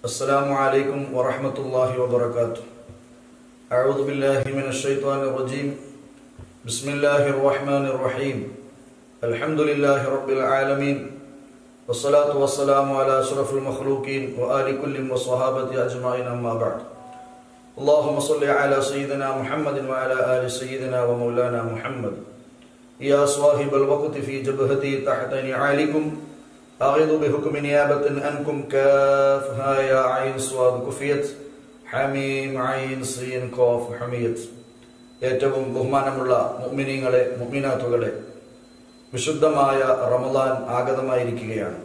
السلام عليكم ورحمة الله وبركاته أعوذ بالله من الشيطان الرجيم بسم الله الرحمن الرحيم الحمد لله رب العالمين والصلاة والسلام على أشرف المخلوقين وآل كل وصحابة أجمعين أما بعد اللهم صل على سيدنا محمد وعلى آل سيدنا ومولانا محمد يا صاحب الوقت في جبهتي تحت نعالكم أغض بحكم نيابة أنكم كافها يا عين صاد كفيت حميم عين scene കോഫ് ഹമിയത്ത് ഏറ്റവും ബഹുമാനമുള്ള മുഅ്മിനീങ്ങളെ മുഅ്മിനാത്തുകളെ വിശുദ്ധമായ റമദാൻ ആഗതമായിരിക്കുകയാണ്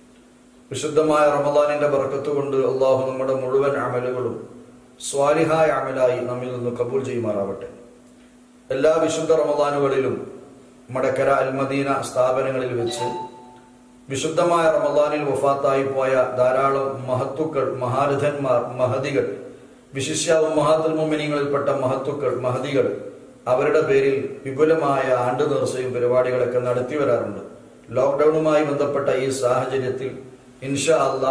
വിശുദ്ധമായ റമദാനിന്റെ ബർക്കത്ത് കൊണ്ട് അള്ളാഹു നമ്മുടെ മുഴുവൻ അമലുകളും സ്വാലിഹായ അമലായി നമ്മിൽ നിന്ന് കബൂൽ ചെയ്യുമാറാവട്ടെ എല്ലാ വിശുദ്ധ റമദാനുകളിലും മടക്കര അൽമദീന സ്ഥാപനങ്ങളിൽ വെച്ച് വിശുദ്ധമായ റമദാനിൽ വഫാത്തായി പോയ ധാരാളം മഹത്തുക്കൾ മഹാരഥന്മാർ മഹതികൾ വിശിഷ്യ മഹാത്തുൽ മുമിനിങ്ങളിൽപ്പെട്ട മഹത്തുക്കൾ മഹതികൾ അവരുടെ പേരിൽ വിപുലമായ ആണ്ട് നേർച്ചയും പരിപാടികളൊക്കെ നടത്തി വരാറുണ്ട് ലോക്ക്ഡൌണുമായി ബന്ധപ്പെട്ട ഈ സാഹചര്യത്തിൽ ഇൻഷാ അല്ല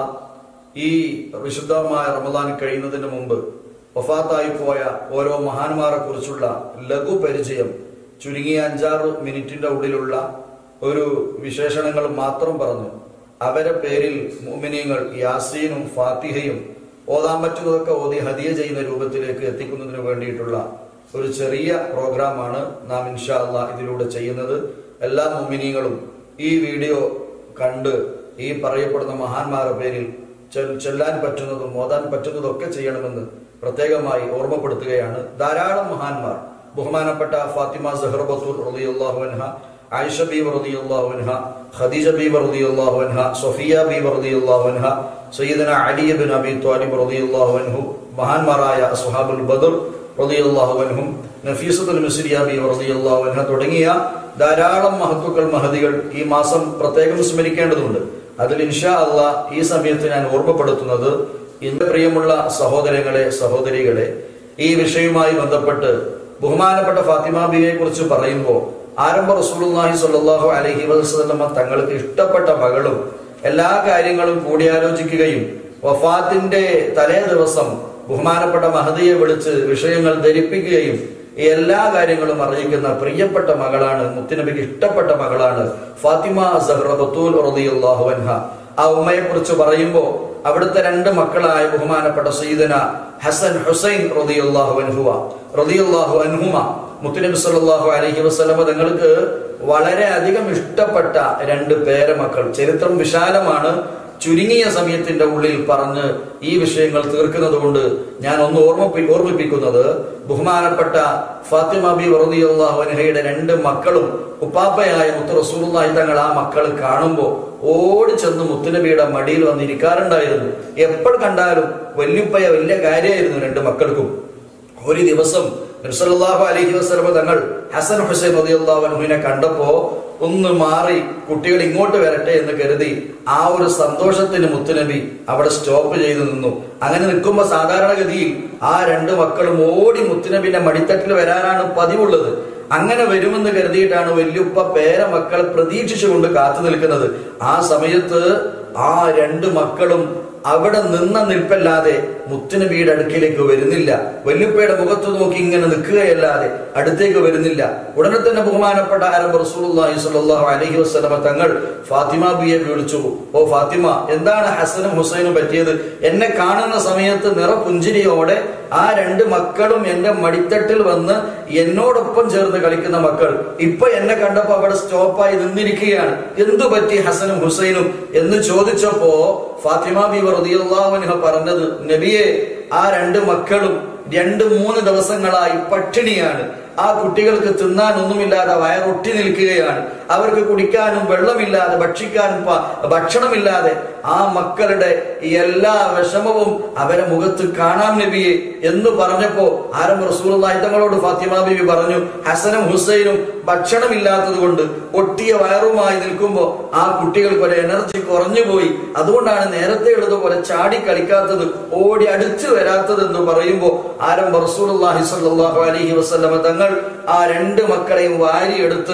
ഈ വിശുദ്ധമായ റമദാൻ കഴിയുന്നതിന് മുമ്പ് വഫാത്തായി പോയ ഓരോ മഹാന്മാരെ കുറിച്ചുള്ള ലഘു പരിചയം ചുരുങ്ങിയ അഞ്ചാറ് മിനിറ്റിന്റെ ഉള്ളിലുള്ള ഒരു വിശേഷണങ്ങൾ മാത്രം പറഞ്ഞു അവരെ പേരിൽ മുമിനിയങ്ങൾ യാസീനും ഫാത്തിഹയും ഓതാൻ പറ്റുന്നതൊക്കെ ഓതി ഹദിയ ചെയ്യുന്ന രൂപത്തിലേക്ക് എത്തിക്കുന്നതിന് വേണ്ടിയിട്ടുള്ള ഒരു ചെറിയ പ്രോഗ്രാമാണ് നാം ഇൻഷാ അള്ളാ ഇതിലൂടെ ചെയ്യുന്നത് എല്ലാ മുമിനിയങ്ങളും ഈ വീഡിയോ കണ്ട് ഈ പറയപ്പെടുന്ന മഹാന്മാരുടെ പേരിൽ ചെല്ലാൻ പറ്റുന്നതും ഓതാൻ പറ്റുന്നതും ഒക്കെ ചെയ്യണമെന്ന് പ്രത്യേകമായി ഓർമ്മപ്പെടുത്തുകയാണ് ധാരാളം മഹാന്മാർ ബഹുമാനപ്പെട്ട ഫാത്തിമ സഹർബത്തൂർ റളിയല്ലാഹു അൻഹ ആയിഷ ബീബ് റളിയല്ലാഹു അൻഹ ഖദീജ ബീബ് റളിയല്ലാഹു അൻഹ സഫിയ ബീബ് റളിയല്ലാഹു അൻഹ സയ്യിദന അലി ഇബ്നു അബി ത്വാലിബ് റളിയല്ലാഹു അൻഹു മഹാന്മാരായ അസ്ഹാബുൽ ബദർ റളിയല്ലാഹു അൻഹും നഫീസത്തുൽ മിസ്രിയ ബീബ് റളിയല്ലാഹു അൻഹ തുടങ്ങിയ ധാരാളം മഹത്തുക്കൾ മഹദികൾ ഈ മാസം പ്രത്യേകം സ്മരിക്കേണ്ടതുണ്ട് അതിൽ ഇൻഷാ അള്ളാ ഈ സമയത്ത് ഞാൻ ഓർമ്മപ്പെടുത്തുന്നത് ഇന്ന് പ്രിയമുള്ള സഹോദരങ്ങളെ സഹോദരികളെ ഈ വിഷയവുമായി ബന്ധപ്പെട്ട് ബഹുമാനപ്പെട്ട ഫാത്തിമ ബിയെ കുറിച്ച് പറയുമ്പോൾ ആരംഭ റസൂലുള്ളാഹി സ്വല്ലല്ലാഹു അലൈഹി വസല്ലമ തങ്ങൾക്ക് ഇഷ്ടപ്പെട്ട മകളും എല്ലാ കാര്യങ്ങളും കൂടിയാലോചിക്കുകയും വഫാത്തിന്റെ തലേ ദിവസം ബഹുമാനപ്പെട്ട മഹദിയെ വിളിച്ച് വിഷയങ്ങൾ ധരിപ്പിക്കുകയും ഈ എല്ലാ കാര്യങ്ങളും അറിയിക്കുന്ന പ്രിയപ്പെട്ട മകളാണ് മുത്തുനബിക്ക് ഇഷ്ടപ്പെട്ട മകളാണ് ഫാത്തിമ സഹ്റബത്തൂൽ റളിയല്ലാഹു അൻഹ ആ ഉമ്മയെ കുറിച്ച് പറയുമ്പോൾ അവിടുത്തെ രണ്ട് മക്കളായ ബഹുമാനപ്പെട്ട സയ്യിദന ഹസൻ ഹുസൈൻ റളിയല്ലാഹു അൻഹുവ റളിയല്ലാഹു അൻഹുമ മുത്തുനബി സല്ലല്ലാഹു അലൈഹി വസല്ലമ തങ്ങൾക്ക് വളരെ അധികം ഇഷ്ടപ്പെട്ട രണ്ട് പേരമക്കൾ ചരിത്രം വിശാലമാണ് ചുരുങ്ങിയ സമയത്തിന്റെ ഉള്ളിൽ പറഞ്ഞ് ഈ വിഷയങ്ങൾ തീർക്കുന്നത് കൊണ്ട് ഞാൻ ഒന്ന് ഓർമ്മ ഓർമ്മിപ്പിക്കുന്നത് ബഹുമാനപ്പെട്ട ഫാത്തിമ ബി വറുദിയുള്ളാഹുനഹയുടെ രണ്ട് മക്കളും ഉപ്പാപ്പയായ മുത്ത് റസൂലുള്ളാഹി തങ്ങൾ ആ മക്കൾ കാണുമ്പോൾ ഓടി ചെന്ന് മുത്തുനബിയുടെ മടിയിൽ വന്നിരിക്കാറുണ്ടായിരുന്നു എപ്പോൾ കണ്ടാലും വല്യുപ്പയ വലിയ കാര്യമായിരുന്നു രണ്ട് മക്കൾക്കും ഒരു ദിവസം നബ്സല്ലാഹു അലൈഹി വസ്ലമ തങ്ങൾ ഹസൻ ഹുസൈൻ റതിയുള്ളാഹുവിനെ കണ്ടപ്പോ ഒന്ന് മാറി കുട്ടികൾ ഇങ്ങോട്ട് വരട്ടെ എന്ന് കരുതി ആ ഒരു സന്തോഷത്തിന് മുത്തുനബി അവിടെ സ്റ്റോപ്പ് ചെയ്തു നിന്നു അങ്ങനെ നിൽക്കുമ്പോ സാധാരണഗതിയിൽ ആ രണ്ട് മക്കളും ഓടി മുത്തുനബിന്റെ മടിത്തട്ടിൽ വരാനാണ് പതിവുള്ളത് അങ്ങനെ വരുമെന്ന് കരുതിയിട്ടാണ് വല്യുപ്പ പേര മക്കൾ പ്രതീക്ഷിച്ചുകൊണ്ട് കാത്തു നിൽക്കുന്നത് ആ സമയത്ത് ആ രണ്ട് മക്കളും അവിടെ നിന്ന നിൽപ്പല്ലാതെ മുത്തുനബിയുടെ അടുക്കിലേക്ക് വരുന്നില്ല വല്യുപ്പയുടെ മുഖത്ത് നോക്കി ഇങ്ങനെ നിൽക്കുകയല്ലാതെ അടുത്തേക്ക് വരുന്നില്ല ഉടനെ തന്നെ ബഹുമാനപ്പെട്ട ആരംഭ റസൂലുള്ളാഹി സ്വല്ലല്ലാഹു അലൈഹി വസല്ലമ തങ്ങൾ ഫാത്തിമ ബിയെ വിളിച്ചു ഓ ഫാത്തിമ എന്താണ് ഹസനും ഹുസൈനും പറ്റിയത് എന്നെ കാണുന്ന സമയത്ത് നിറപുഞ്ചിരിയോടെ ആ രണ്ട് മക്കളും എന്റെ മടിത്തട്ടിൽ വന്ന് എന്നോടൊപ്പം ചേർന്ന് കളിക്കുന്ന മക്കൾ ഇപ്പൊ എന്നെ കണ്ടപ്പോ അവിടെ സ്റ്റോപ്പായി നിന്നിരിക്കുകയാണ് എന്തു പറ്റി ഹസനും ഹുസൈനും എന്ന് ചോദിച്ചപ്പോ ഫാത്തിമ ബി റളിയല്ലാഹു പറഞ്ഞത് നബിയെ ആ രണ്ട് മക്കളും രണ്ട് മൂന്ന് ദിവസങ്ങളായി പട്ടിണിയാണ് ആ കുട്ടികൾക്ക് തിന്നാൻ ഒന്നുമില്ലാതെ വയറൊട്ടി നിൽക്കുകയാണ് അവർക്ക് കുടിക്കാനും വെള്ളമില്ലാതെ ഭക്ഷിക്കാനും ഭക്ഷണമില്ലാതെ ആ മക്കളുടെ എല്ലാ വിഷമവും അവരെ മുഖത്ത് കാണാം നബിയെ എന്ന് പറഞ്ഞപ്പോ ആരം റസൂലി തങ്ങളോട് ഫാത്തിമ ബിബി പറഞ്ഞു ഹസനും ഹുസൈനും ഭക്ഷണമില്ലാത്തത് കൊണ്ട് ഒട്ടിയ വയറുമായി നിൽക്കുമ്പോൾ ആ കുട്ടികൾക്ക് ഒരു എനർജി കുറഞ്ഞുപോയി അതുകൊണ്ടാണ് നേരത്തെ ഉള്ളതുപോലെ ചാടി കളിക്കാത്തത് ഓടി അടുത്ത് വരാത്തത് എന്ന് പറയുമ്പോൾ ആരം റസൂലി സ്വല്ലല്ലാഹു അലൈഹി വസല്ലമ തങ്ങൾ ആ രണ്ട് മക്കളെയും വാരിയെടുത്ത്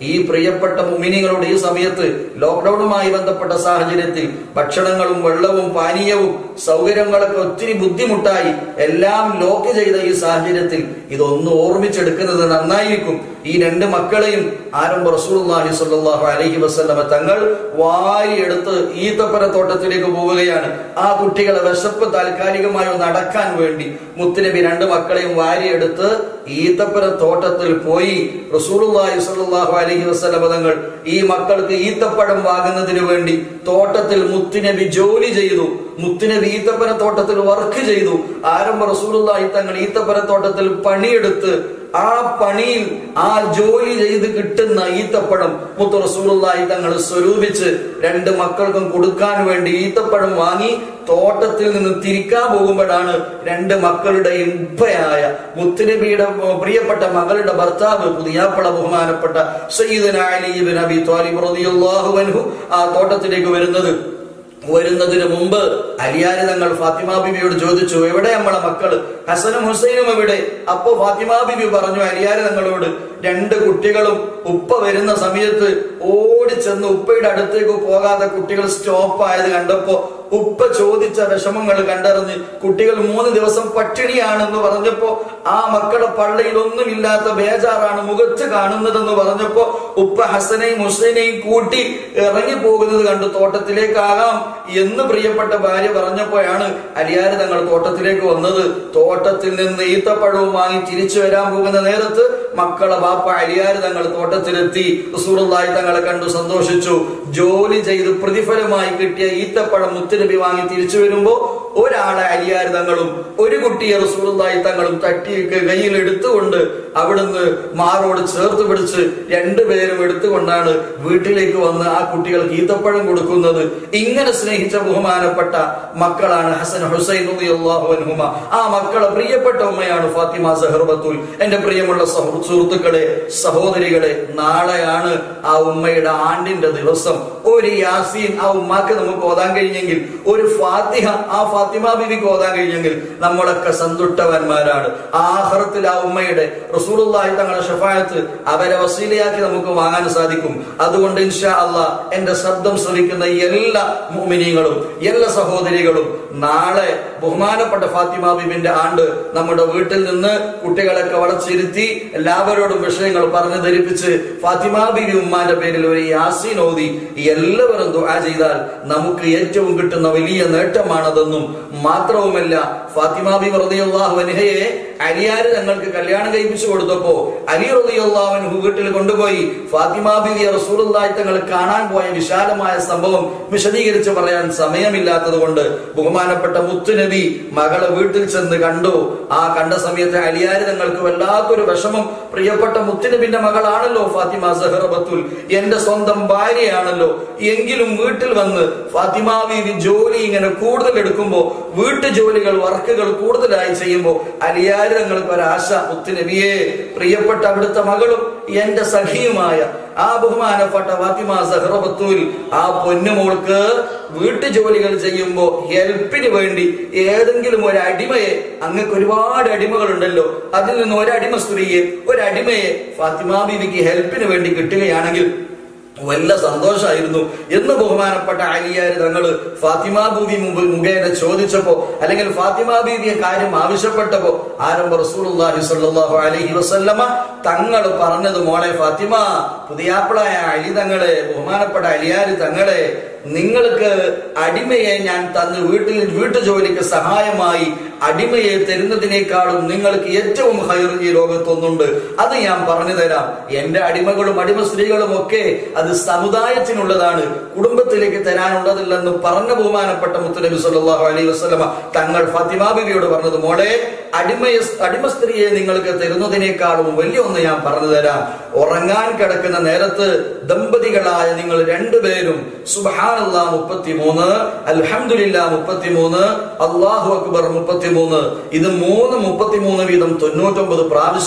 ഈ പ്രിയപ്പെട്ട മുമിനികളോട് ഈ സമയത്ത് ലോക്ക്ഡൌണുമായി ബന്ധപ്പെട്ട സാഹചര്യത്തിൽ ഭക്ഷണങ്ങളും വെള്ളവും പാനീയവും സൗകര്യങ്ങളൊക്കെ ഒത്തിരി ബുദ്ധിമുട്ടായി എല്ലാം ലോക്ക് ചെയ്ത ഈ സാഹചര്യത്തിൽ ഇതൊന്ന് ഓർമ്മിച്ചെടുക്കുന്നത് നന്നായിരിക്കും ഈ രണ്ട് മക്കളെയും ആരംഭ റസൂലുള്ളാഹി സ്വല്ലല്ലാഹു അലൈഹി വസല്ലമ തങ്ങൾ വാരിയെടുത്ത് ഈത്തപ്പന തോട്ടത്തിലേക്ക് പോവുകയാണ് ആ കുട്ടികളെ വിശപ്പ് താൽക്കാലികമായി ഒന്ന് അടക്കാൻ വേണ്ടി മുത്തുനബി രണ്ട് മക്കളെയും വാരിയെടുത്ത് ഈത്തപ്പന തോട്ടത്തിൽ പോയി റസൂലുള്ളാഹി സ്വല്ലല്ലാഹു അലൈഹി വസല്ലമ തങ്ങൾ ഈ മക്കൾക്ക് ഈത്തപ്പഴം വാങ്ങുന്നതിന് വേണ്ടി തോട്ടത്തിൽ മുത്തുനബി ജോലി ചെയ്തു മുത്തുനബി ഈത്തപ്പന തോട്ടത്തിൽ വർക്ക് ചെയ്തു ആരംഭ റസൂലുള്ളാഹി തങ്ങൾ ഈത്തപ്പന തോട്ടത്തിൽ പണിയെടുത്ത് ആ പണിയിൽ ആ ജോലി ചെയ്ത് കിട്ടുന്ന ഈത്തപ്പഴം മുത്തു റസൂലുള്ളാഹി തങ്ങൾ സ്വരൂപിച്ച് രണ്ട് മക്കൾക്കും കൊടുക്കാൻ വേണ്ടി ഈത്തപ്പഴം വാങ്ങി തോട്ടത്തിൽ നിന്ന് തിരിക്കാൻ പോകുമ്പോഴാണ് രണ്ട് മക്കളുടെയും ഉപ്പയായ മുത്തുനബിയുടെ പ്രിയപ്പെട്ട മകളുടെ ഭർത്താവ് പുതിയാപ്പള ബഹുമാനപ്പെട്ട സയ്യിദന അലി ഇബ്നു അബി ത്വാലിബ് റളിയല്ലാഹു അൻഹു ആ തോട്ടത്തിലേക്ക് വരുന്നത് വരുന്നതിന് മുമ്പ് അലിയാരി തങ്ങൾ ഫാത്തിമ ബിബിയോട് ചോദിച്ചു എവിടെ നമ്മളെ മക്കള് ഹസനും ഹുസൈനും എവിടെ അപ്പോ ഫാത്തിമ ബിബി പറഞ്ഞു അലിയാരി തങ്ങളോട് രണ്ട് കുട്ടികളും ഉപ്പ വരുന്ന സമയത്ത് ഓടി ചെന്ന് ഉപ്പയുടെ അടുത്തേക്ക് പോകാതെ കുട്ടികൾ സ്റ്റോപ്പ് ആയത് കണ്ടപ്പോ ഉപ്പ ചോദിച്ച വിഷമങ്ങൾ കണ്ടറിഞ്ഞ് കുട്ടികൾ മൂന്ന് ദിവസം പട്ടിണിയാണെന്ന് പറഞ്ഞപ്പോ ആ മക്കളുടെ പള്ളിയിൽ ഒന്നുമില്ലാത്ത ബേജാറാണ് മുഖത്ത് കാണുന്നതെന്ന് പറഞ്ഞപ്പോ ഉപ്പ ഹസനെയും ഹുസൈനെയും കൂട്ടി ഇറങ്ങി പോകുന്നത് കണ്ട് തോട്ടത്തിലേക്കാകാം എന്ന് പ്രിയപ്പെട്ട ഭാര്യ പറഞ്ഞപ്പോഴാണ് അലിയാര് തങ്ങൾ തോട്ടത്തിലേക്ക് വന്നത് തോട്ടത്തിൽ നിന്ന് ഈത്തപ്പഴവും വാങ്ങി തിരിച്ചു വരാൻ പോകുന്ന നേരത്ത് മക്കളെ ബാപ്പ അലിയാര് തങ്ങൾ തോട്ടത്തിലെത്തി റസൂലുള്ളാഹി തങ്ങളെ കണ്ടു സന്തോഷിച്ചു ജോലി ചെയ്ത് പ്രതിഫലമായി കിട്ടിയ ഈത്തപ്പഴം മുത്തുനബി വാങ്ങി തിരിച്ചു വരുമ്പോ ഒരാളെ അലിയാര് തങ്ങളും ഒരു കുട്ടിയെ റസൂലുള്ളാഹി തങ്ങളും തട്ടി കയ്യിൽ എടുത്തുകൊണ്ട് അവിടുന്ന് മാറോട് ചേർത്ത് പിടിച്ച് രണ്ടുപേരും എടുത്തുകൊണ്ടാണ് വീട്ടിലേക്ക് വന്ന് ആ കുട്ടികൾക്ക് ഈത്തപ്പഴം കൊടുക്കുന്നത് ഇങ്ങനെ സ്നേഹിച്ച ബഹുമാനപ്പെട്ട മക്കളാണ് ഹസൻ ഹുസൈൻ റളിയല്ലാഹു അൻഹുമ ആ മക്കളെ പ്രിയപ്പെട്ട ഉമ്മയാണ് ഫാത്തിമ സഹർബത്തുൽ എന്റെ പ്രിയമുള്ള സഹൃ- സുഹൃത്തുക്കളെ സഹോദരികളെ നാളെയാണ് ആ ഉമ്മയുടെ ആണ്ടിന്റെ ദിവസം ഒരു യാസീൻ ആ ഉമ്മാക്ക് നമുക്ക് ഓതാൻ കഴിഞ്ഞെങ്കിൽ ഒരു ഫാത്തിഹ ആ ഫാത്തിമ ബിബിക്ക് ഓതാൻ കഴിഞ്ഞെങ്കിൽ നമ്മളൊക്കെ സന്തുഷ്ടവന്മാരാണ് ആഹ്റത്തിൽ ആ ഉമ്മയുടെ റസൂലുള്ളാഹി തങ്ങളുടെ ഷഫായത്ത് അവരെ വസീലയാക്കി നമുക്ക് വാങ്ങാൻ സാധിക്കും അതുകൊണ്ട് ഇൻഷാ അള്ളാ എന്റെ ശബ്ദം ശ്രവിക്കുന്ന എല്ലാ മുഅ്മിനീങ്ങളും എല്ലാ സഹോദരികളും നാളെ ബഹുമാനപ്പെട്ട ഫാത്തിമ ബിബിന്റെ ആണ്ട് നമ്മുടെ വീട്ടിൽ നിന്ന് കുട്ടികളൊക്കെ വളച്ചിരുത്തി എല്ലാവരോടും വിഷയങ്ങൾ പറഞ്ഞു ധരിപ്പിച്ച് ഫാത്തിമ ബിബി ഉമ്മാന്റെ പേരിൽ ഒരു യാസീൻ ഓതി എല്ലാവരും ദുആ ചെയ്താൽ നമുക്ക് ഏറ്റവും കിട്ടുന്ന വലിയ നേട്ടമാണതെന്നും മാത്രവുമല്ല ഫാത്തിമ ബിബി റളിയല്ലാഹു അൻഹയെ അലിയാര് തങ്ങൾക്ക് കല്യാണം കഴിപ്പിച്ചു കൊടുത്തപ്പോ അലി റളിയല്ലാഹു അൻഹു വീട്ടിൽ കൊണ്ടുപോയി ഫാത്തിമ ബിബിയെ റസൂലുള്ളാഹി തങ്ങൾ കാണാൻ പോയ വിശാലമായ സംഭവം വിശദീകരിച്ച് പറയാൻ സമയമില്ലാത്തത് കൊണ്ട് ബഹുമാനപ്പെട്ട മുത്തുനബി മകളെ വീട്ടിൽ ചെന്ന് കണ്ടു ആ കണ്ട സമയത്ത് അലിയാര് തങ്ങൾക്ക് വല്ലാത്തൊരു വിഷമം പ്രിയപ്പെട്ട മുത്തുനബിന്റെ മകളാണല്ലോ ഫാത്തിമ സഹറബത്തുൽ എന്റെ സ്വന്തം ഭാര്യയാണല്ലോ എങ്കിലും വീട്ടിൽ വന്ന് ഫാത്തിമ ബീവി ജോലി ഇങ്ങനെ കൂടുതൽ എടുക്കുമ്പോ വീട്ടു ജോലികൾ വർക്കുകൾ കൂടുതലായി ചെയ്യുമ്പോ അലിയാര് തങ്ങൾക്ക് ഒരാശ മുത്തുനബിയെ പ്രിയപ്പെട്ട അവിടുത്തെ മകളും എന്റെ സഖിയുമായ ആ ബഹുമാനപ്പെട്ട ഫാത്തിമ സഹറബത്തുൽ ആ പൊന്നുമോൾക്ക് വീട്ടു ജോലികൾ ചെയ്യുമ്പോ ഹെൽപ്പിന് വേണ്ടി ഏതെങ്കിലും ഒരു അടിമയെ അങ്ങക്ക് ഒരുപാട് അടിമകളുണ്ടല്ലോ അതിൽ നിന്ന് ഒരു അടിമ സ്ത്രീയെ ഒരു അടിമയെ ഫാത്തിമ ബീവിക്ക് ഹെൽപ്പിന് വേണ്ടി കിട്ടുകയാണെങ്കിൽ വല്ല സന്തോഷമായിരുന്നു എന്ന് ബഹുമാനപ്പെട്ട അലിയാര് തങ്ങള് ഫാത്തിമ ബീവി മുമ്പ് മുഖേന ചോദിച്ചപ്പോ അല്ലെങ്കിൽ ഫാത്തിമ ബീവിയെ കാര്യം ആവശ്യപ്പെട്ടപ്പോ ആരംഭ റസൂലുള്ളാഹി സ്വല്ലല്ലാഹു അലൈഹി വസല്ലമ തങ്ങൾ പറഞ്ഞത് മോളെ ഫാത്തിമ പുതിയാപ്പിളായ അലി തങ്ങളെ ബഹുമാനപ്പെട്ട അലിയാര് തങ്ങളെ നിങ്ങൾക്ക് അടിമയെ ഞാൻ തന്ന് വീട്ടിൽ വീട്ടു ജോലിക്ക് സഹായമായി അടിമയെ തരുന്നതിനേക്കാളും നിങ്ങൾക്ക് ഏറ്റവും ഹൈർ ഈ ലോകത്തൊന്നുണ്ട് അത് ഞാൻ പറഞ്ഞു തരാം എന്റെ അടിമകളും അടിമ സ്ത്രീകളും ഒക്കെ അത് സമുദായത്തിനുള്ളതാണ് കുടുംബത്തിലേക്ക് തരാനുള്ളതില്ലെന്ന് പറഞ്ഞ ബഹുമാനപ്പെട്ട മുത്തനബി സല്ലല്ലാഹു അലൈഹി വസല്ലമ തങ്ങൾ ഫാത്തിമ ബിവിയോട് പറഞ്ഞത് മോളെ അടിമയെ അടിമ സ്ത്രീയെ നിങ്ങൾക്ക് തരുന്നതിനേക്കാളും വലിയ ഒന്ന് ഞാൻ പറഞ്ഞു തരാം ഉറങ്ങാൻ കിടക്കുന്ന നേരത്ത് ദമ്പതികളായ നിങ്ങൾ രണ്ടുപേരും സുബ്ഹാനല്ലാ മുപ്പത്തിമൂന്ന് അൽഹംദുലില്ലാ മുപ്പത്തിമൂന്ന് അള്ളാഹു അക്ബർ മുപ്പത്തിമൂന്ന് ഇത് മൂന്ന് മുപ്പത്തിമൂന്ന് വീതം തൊണ്ണൂറ്റൊമ്പത് പ്രാവശ്യം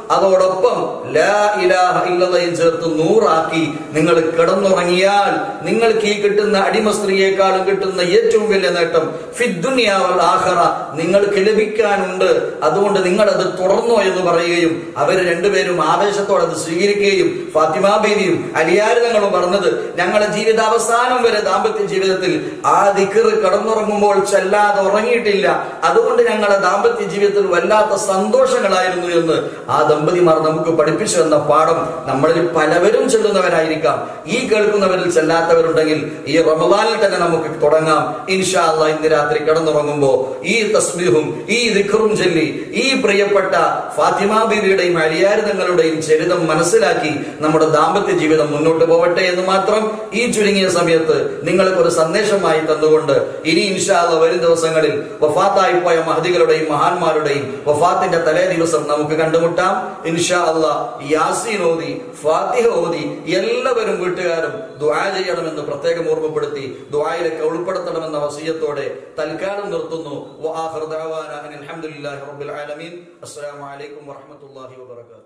അതോടൊപ്പം ലാ ഇലാഹ ഇല്ലല്ലയും ചേർത്ത് നൂറാക്കി നിങ്ങൾ കിടന്നുറങ്ങിയാൽ നിങ്ങൾക്ക് ഈ കിട്ടുന്ന അടിമ സ്ത്രീയെക്കാളും കിട്ടുന്ന ഏറ്റവും വലിയ നേട്ടം ഫിദ്ദുനിയാവൽ ആഖറ നിങ്ങൾക്ക് ലഭിക്കാനുണ്ട് അതുകൊണ്ട് നിങ്ങൾ അത് തുടർന്നോ എന്ന് പറയുകയും അവർ രണ്ടുപേരും ആവേശത്തോടെ അത് സ്വീകരിക്കുകയും ഫാത്തിമ ബീവിയും അലിയാരിതങ്ങളും പറഞ്ഞത് ഞങ്ങളുടെ ജീവിതാവസാനം വരെ ദാമ്പത്യ ജീവിതത്തിൽ ആ ദിക്കർ കടന്നുറങ്ങുമ്പോൾ ചെല്ലാതെ ഉറങ്ങിയിട്ടില്ല അതുകൊണ്ട് ഞങ്ങളുടെ ദാമ്പത്യ ജീവിതത്തിൽ വല്ലാത്ത സന്തോഷങ്ങളായിരുന്നു എന്ന് ആ ദമ്പതിമാർ നമുക്ക് പഠിപ്പിച്ചു തന്ന പാഠം നമ്മളിൽ പലവരും ചെല്ലുന്നവരായിരിക്കാം ഈ കേൾക്കുന്നവരിൽ ചെല്ലാത്തവരുണ്ടെങ്കിൽ ഈ റമദാനിൽ തന്നെ നമുക്ക് തുടങ്ങാം ഇൻഷാ അള്ളാ ഇന്ന് രാത്രി കിടന്നുറങ്ങുമ്പോ ഈ തസ്ബീഹും ഈ ദിഖറും ചൊല്ലി ഈ പ്രിയപ്പെട്ട ഫാത്തിമ ബീവിയുടെയും അരിയാരിതങ്ങളുടെയും ചരിതം മനസ്സിലാക്കി നമ്മുടെ ദാമ്പത്യ ജീവിതം മുന്നോട്ട് പോവട്ടെ എന്ന് മാത്രം ഈ ചുരുങ്ങിയ സമയത്ത് നിങ്ങൾക്ക് ഒരു സന്ദേശമായി തന്നുകൊണ്ട് ഇനി ഇൻഷാ അള്ളാ വരും ദിവസങ്ങളിൽ വഫാത്തായി പോയ മഹദികളുടെയും മഹാന്മാരുടെയും വഫാത്തിന്റെ തലേ ദിവസം നമുക്ക് കണ്ടുമുട്ടാം ഇൻഷാ അള്ളാ യാസീൻ ഓതി ഫാത്തിഹ ഓതി എല്ലാവരും വീട്ടുകാരും ദുആ ചെയ്യണമെന്ന് പ്രത്യേകം ഓർമ്മപ്പെടുത്തി ദുആയിലൊക്കെ ഉൾപ്പെടുത്തണമെന്ന വസീയത്തോടെ തൽക്കാലം നിർത്തുന്നു വആഖിറു ദഅവാന അനിൽ ഹംദുലില്ലാഹി റബ്ബിൽ ആലമീൻ അസ്സലാമു അലൈക്കും വറഹ്മത്തുള്ളാഹി വബറകാതുഹു